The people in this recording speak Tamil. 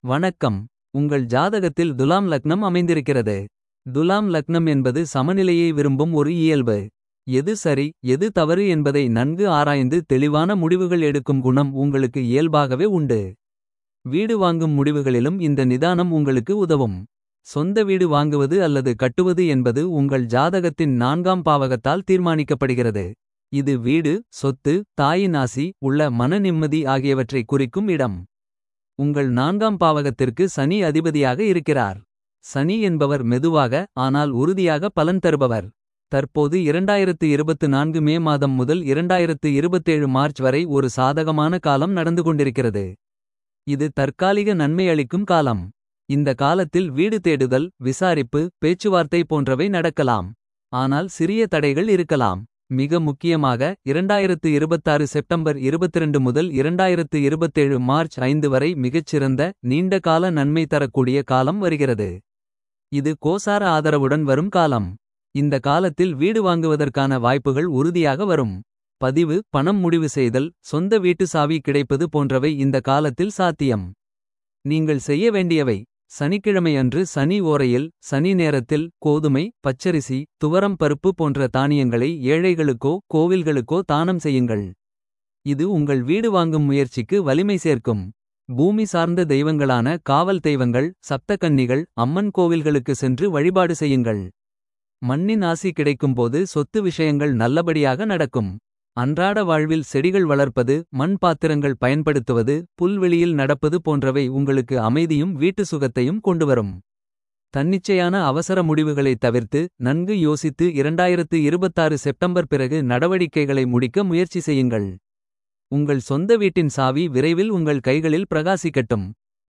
வணக்கம் உங்கள் ஜாதகத்தில் துலாம் லக்னம் அமைந்திருக்கிறது துலாம் லக்னம் என்பது சமநிலையை விரும்பும் ஒரு இயல்பு எது சரி எது தவறு என்பதை நன்கு ஆராய்ந்து தெளிவான முடிவுகள் எடுக்கும் குணம் உங்களுக்கு இயல்பாகவே உண்டு வீடு வாங்கும் முடிவுகளிலும் இந்த நிதானம் உங்களுக்கு உதவும் சொந்த வீடு வாங்குவது அல்லது கட்டுவது என்பது உங்கள் ஜாதகத்தின் நான்காம் பாவகத்தால் தீர்மானிக்கப்படுகிறது இது வீடு சொத்து தாயின் ஆசி உள்ள மன நிம்மதி ஆகியவற்றை குறிக்கும் இடம் உங்கள் நான்காம் பாவகத்திற்கு சனி அதிபதியாக இருக்கிறார் சனி என்பவர் மெதுவாக ஆனால் உறுதியாக பலன் தருபவர் தற்போது இரண்டாயிரத்து இருபத்து நான்கு மே மாதம் முதல் இரண்டாயிரத்து இருபத்தேழு மார்ச் வரை ஒரு சாதகமான காலம் நடந்து கொண்டிருக்கிறது இது தற்காலிக நன்மை அளிக்கும் காலம் இந்த காலத்தில் வீடு தேடுதல் விசாரிப்பு பேச்சுவார்த்தை போன்றவை நடக்கலாம் ஆனால் சிறிய தடைகள் இருக்கலாம் மிக முக்கியமாக இரண்டாயிரத்து இருபத்தாறு செப்டம்பர் இருபத்திரண்டு முதல் இரண்டாயிரத்து இருபத்தேழு மார்ச் ஐந்து வரை மிகச்சிறந்த நீண்ட கால நன்மை தரக்கூடிய காலம் வருகிறது இது கோசார ஆதரவுடன் வரும் காலம் இந்த காலத்தில் வீடு வாங்குவதற்கான வாய்ப்புகள் உறுதியாக வரும் பதிவு பணம் முடிவு செய்தல் சொந்த வீட்டு சாவி கிடைப்பது போன்றவை இந்த காலத்தில் சாத்தியம் நீங்கள் செய்ய வேண்டியவை சனிக்கிழமை அன்று சனி ஓரையில் சனி நேரத்தில் கோதுமை பச்சரிசி துவரம் பருப்பு போன்ற தானியங்களை ஏழைகளுக்கோ கோவில்களுக்கோ தானம் செய்யுங்கள் இது உங்கள் வீடு வாங்கும் முயற்சிக்கு வலிமை சேர்க்கும் பூமி சார்ந்த தெய்வங்களான காவல் தெய்வங்கள் சப்தகன்னிகள் அம்மன் கோவில்களுக்கு சென்று வழிபாடு செய்யுங்கள் மண்ணின் ஆசி கிடைக்கும்போது சொத்து விஷயங்கள் நல்லபடியாக நடக்கும் அன்றாட வாழ்வில் செடிகள் வளர்ப்பது மண் பாத்திரங்கள் பயன்படுத்துவது புல்வெளியில் நடப்பது போன்றவை உங்களுக்கு அமைதியும் வீட்டு சுகத்தையும் கொண்டுவரும் தன்னிச்சையான அவசர முடிவுகளை தவிர்த்து நன்கு யோசித்து இரண்டாயிரத்து இருபத்தாறு செப்டம்பர் பிறகு நடவடிக்கைகளை முடிக்க முயற்சி செய்யுங்கள் உங்கள் சொந்த வீட்டின் சாவி விரைவில் உங்கள் கைகளில் பிரகாசிக்கட்டும்